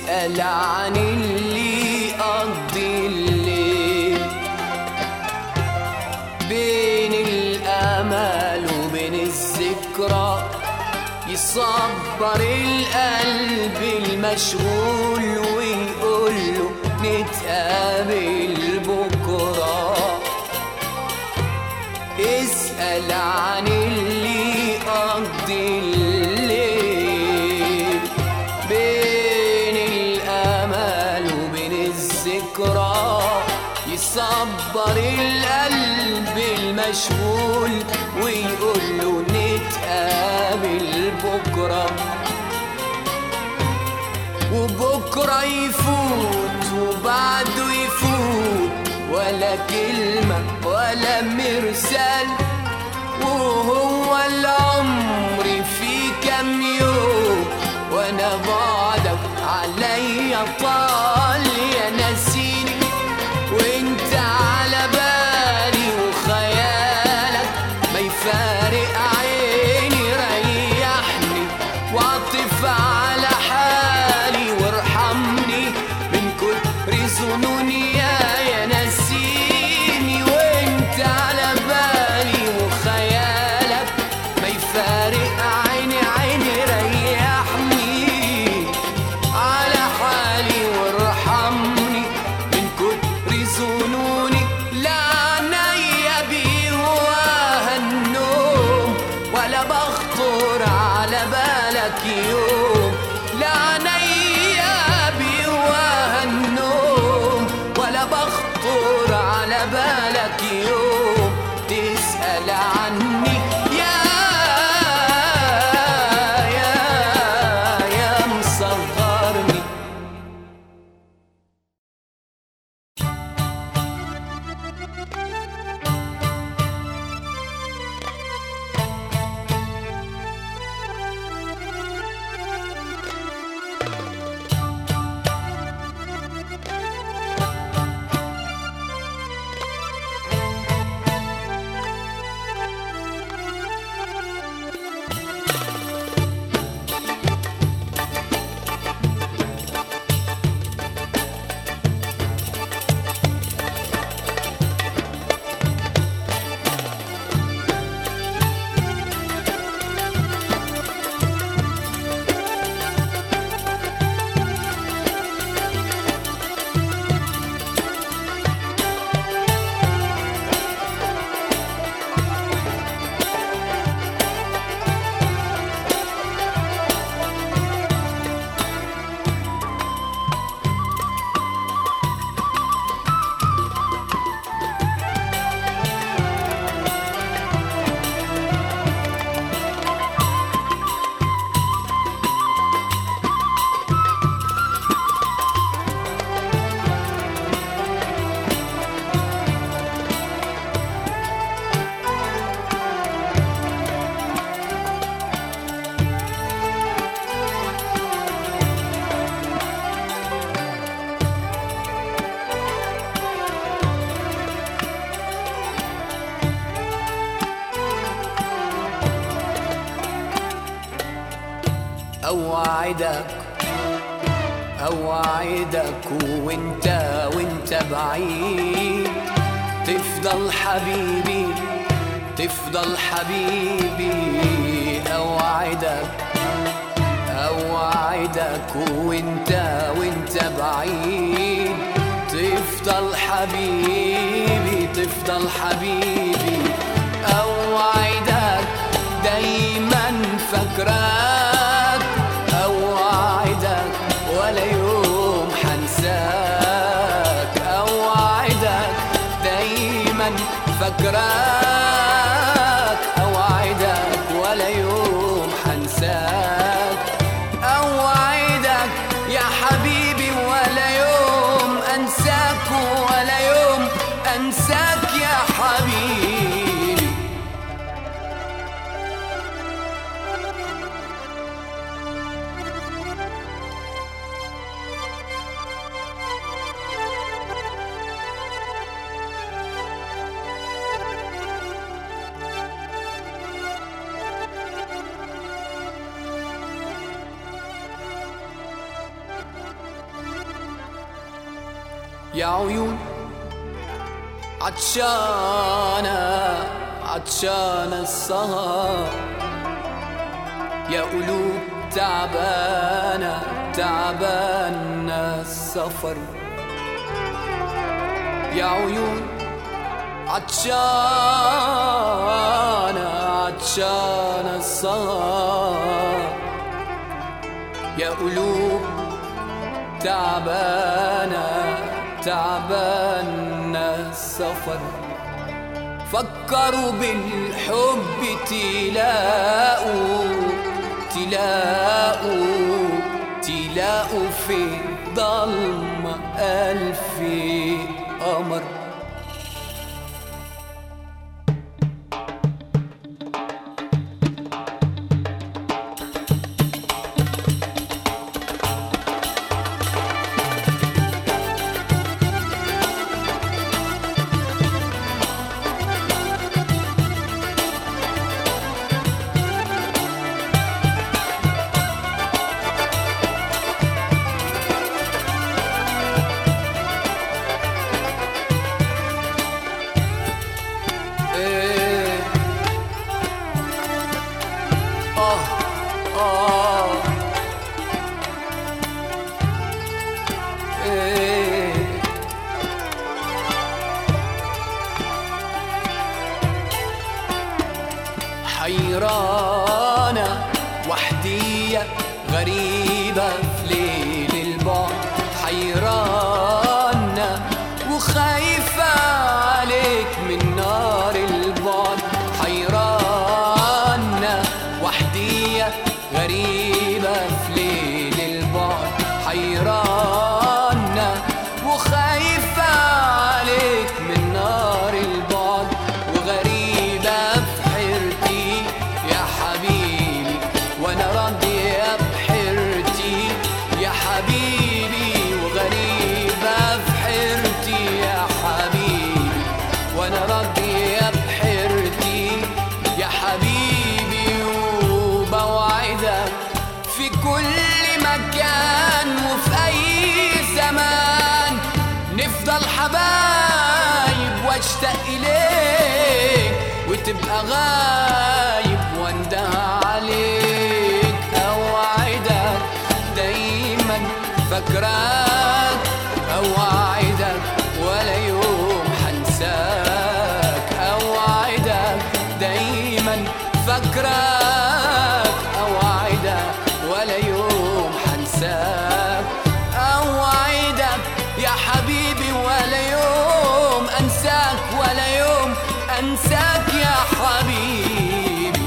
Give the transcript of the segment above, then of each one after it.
يسأل عن اللي يقضي الليل بين الأمل وبين الذكرى يصبر القلب المشغول ويقول له نتقابل بكرة اسأل عن اللي يقضي الليل بين الأمل وبين الذكرى يصبر القلب المشغول ويقول له نتقابل بكرة وبكرة يفوت وبعده يفوت ولا كلمة ولا مرسال وهو العمر في كام يوم وانا بعدك عليا طال يا نسيني وانت على بالي وخيالك ما يفارق عيني ريحني واعطف على حالي وارحمني من كتر ظنوني يا يا نسيني وانت على بالي وخيالك ما يفارق عيني عيني ريحني على حالي وارحمني من كتر ظنوني لا عينيا بيهواها النوم ولا بخطر على بالك يوم لا عينيا بيهواها النوم ولا بخطر على بالك يوم تسأل عني يا يا يا مصغرني أوعدك أوعدك وانت وانت بعيد تفضل حبيبي تفضل حبيبي أوعدك أوعدك وانت وانت بعيد تفضل حبيبي تفضل حبيبي أوعدك دايما فاكراك أوعدك ولا يوم حنساك أوعدك دايما فاكراك أوعدك ولا يوم حنساك أوعدك يا حبيبي ولا يوم أنساك ولا يوم أنساك يا حبيبي يا عيون عطشانة عطشانة السهر يا قلوب تعبانة تعبانة السفر يا عيون عطشانة عطشانة السهر يا قلوب تعبانة تعبانة السفر فكروا بالحب تلاقوا تلاقوا تلاقوا في ضلمة ألف قمر إيه. آه آه إيه. حيرانة وحدية غريبة في ليل البعد حيرانة وخايفة عليك من نار البعد حيرانة وحدية غريبة في ليل البعد حيرانة وخايفة عليك من نار البعد وغريبة في حيرتي يا حبيبي وانا راضية بحيرتي يا حبيبي وغريبة في حيرتي يا حبيبي وانا راضية بحيرتي يا حبيبي وبوعدك في كل مكان وفي اي زمان نفضل حبايب واشتاق اليك وتبقى غايب وانده عليك اوعدك دايما فاكراك اوعدك ولا يوم حنساك اوعدك دايما فاكراك اوعدك ولا يوم حنساك اوعدك يا حبيبي ولا يوم انساك ولا يوم انساك يا حبيبي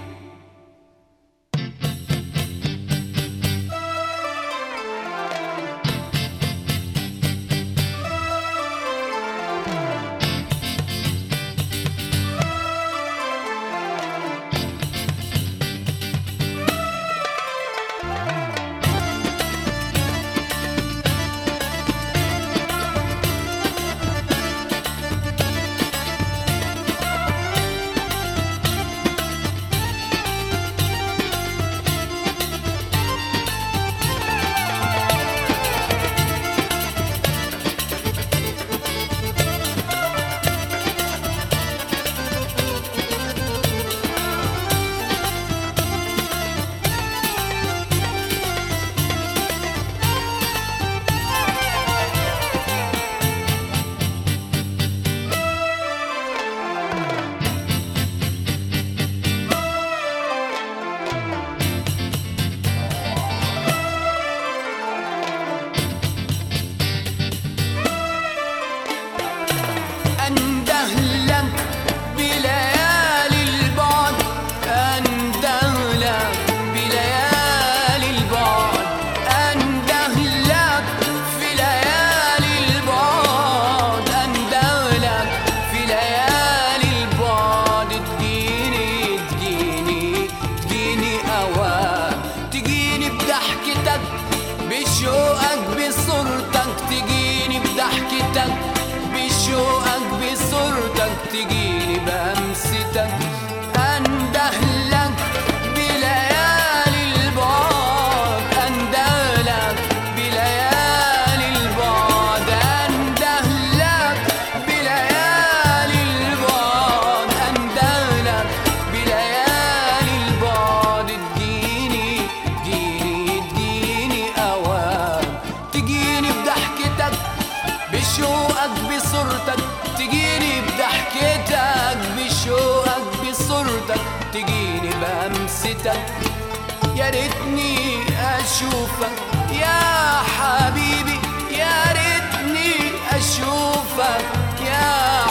أنده لك بليالي البعد أنده لك بليالي البعد أنده لك في ليالي البعد أنده لك في ليالي البعد تجيني تجيني تجيني أوام تجيني بضحكتك بشوقك بصورتك تجيني بضحكتك بشوقك بصورتك تجيني بهمستك انده لك بليالي البعد انده لك بليالي البعد انده انت يا ريتني اشوفك يا حبيبي يا ريتني اشوفك يا